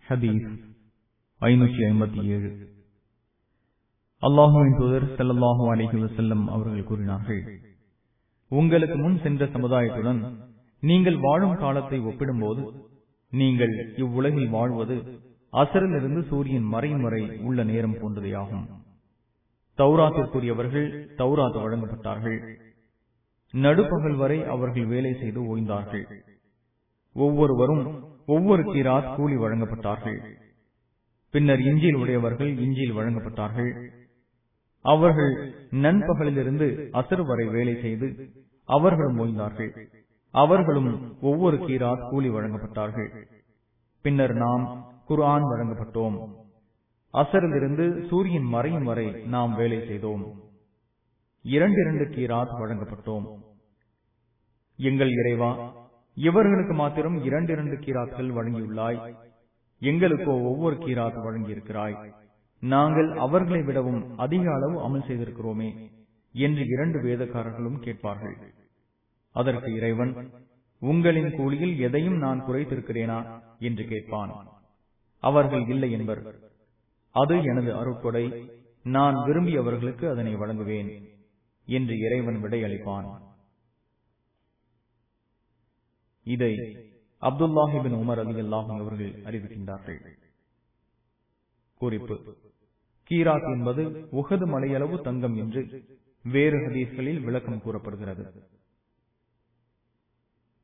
ஹதீஸ் ஐநூற்றி ஐம்பத்தி ஏழு அல்லாஹுவின் தூதர் ஸல்லல்லாஹு அலைஹி வஸல்லம் அவர்கள் கூறினார்கள் உங்களுக்கு முன் சென்ற சமுதாயத்துடன் நீங்கள் வாழும் காலத்தை ஒப்பிடும்போது நீங்கள் இவ்வுலகில் வாழ்வது அசரிலிருந்து சூரியன் மறையும் வரை உள்ள நேரம் போன்றதேயாகும் தௌராத்திற்குரியவர்கள் தௌராத் வழங்கப்பட்டார்கள் நடுப்பகல் வரை அவர்கள் வேலை செய்து ஓய்ந்தார்கள் ஒவ்வொருவரும் ஒவ்வொரு கீராத் கூலி வழங்கப்பட்டார்கள் பின்னர் இஞ்சில் உடையவர்கள் இஞ்சில் வழங்கப்பட்டார்கள் அவர்கள் நண்பகலிலிருந்து அசர் வரை வேலை செய்து அவர்களும் ஓய்ந்தார்கள் அவர்களும் ஒவ்வொரு கீராத் கூலி வழங்கப்பட்டார்கள் பின்னர் நாம் குர்ஆன் வழங்கப்பட்டோம் அசரிலிருந்து சூரியன் மறையும் வரை நாம் வேலை செய்தோம் இரண்டிரண்டு கீராத் வழங்கப்பட்டோம் எங்கள் இறைவா இவர்களுக்கு மாத்திரம் இரண்டிரண்டு கீராத்கள் வழங்கியுள்ளாய் எங்களுக்கோ ஒவ்வொரு கீராத் வழங்கியிருக்கிறாய் நாங்கள் அவர்களை விடவும் அதிக அளவு அமல் செய்திருக்கிறோமே என்று இரண்டு வேதக்காரர்களும் கேட்பார்கள் அதற்கு இறைவன் உங்களின் கூலியில் எதையும் நான் குறைத்திருக்கிறேனா என்று கேட்பான் அவர்கள் இல்லை என்பர் அது எனது அருட்கொடை நான் விரும்பியவர்களுக்கு அதனை வழங்குவேன் என்று இறைவன் விடையளிப்பான் இதை அப்துல்லாஹிபின் உமர் அலி அல்லாஹும் அவர்கள் அறிவிக்கின்றார்கள் குறிப்பு கீராத் என்பது உகது மலையளவு தங்கம் என்று வேறு ஹதீஸ்களில் விளக்கம் கூறப்படுகிறது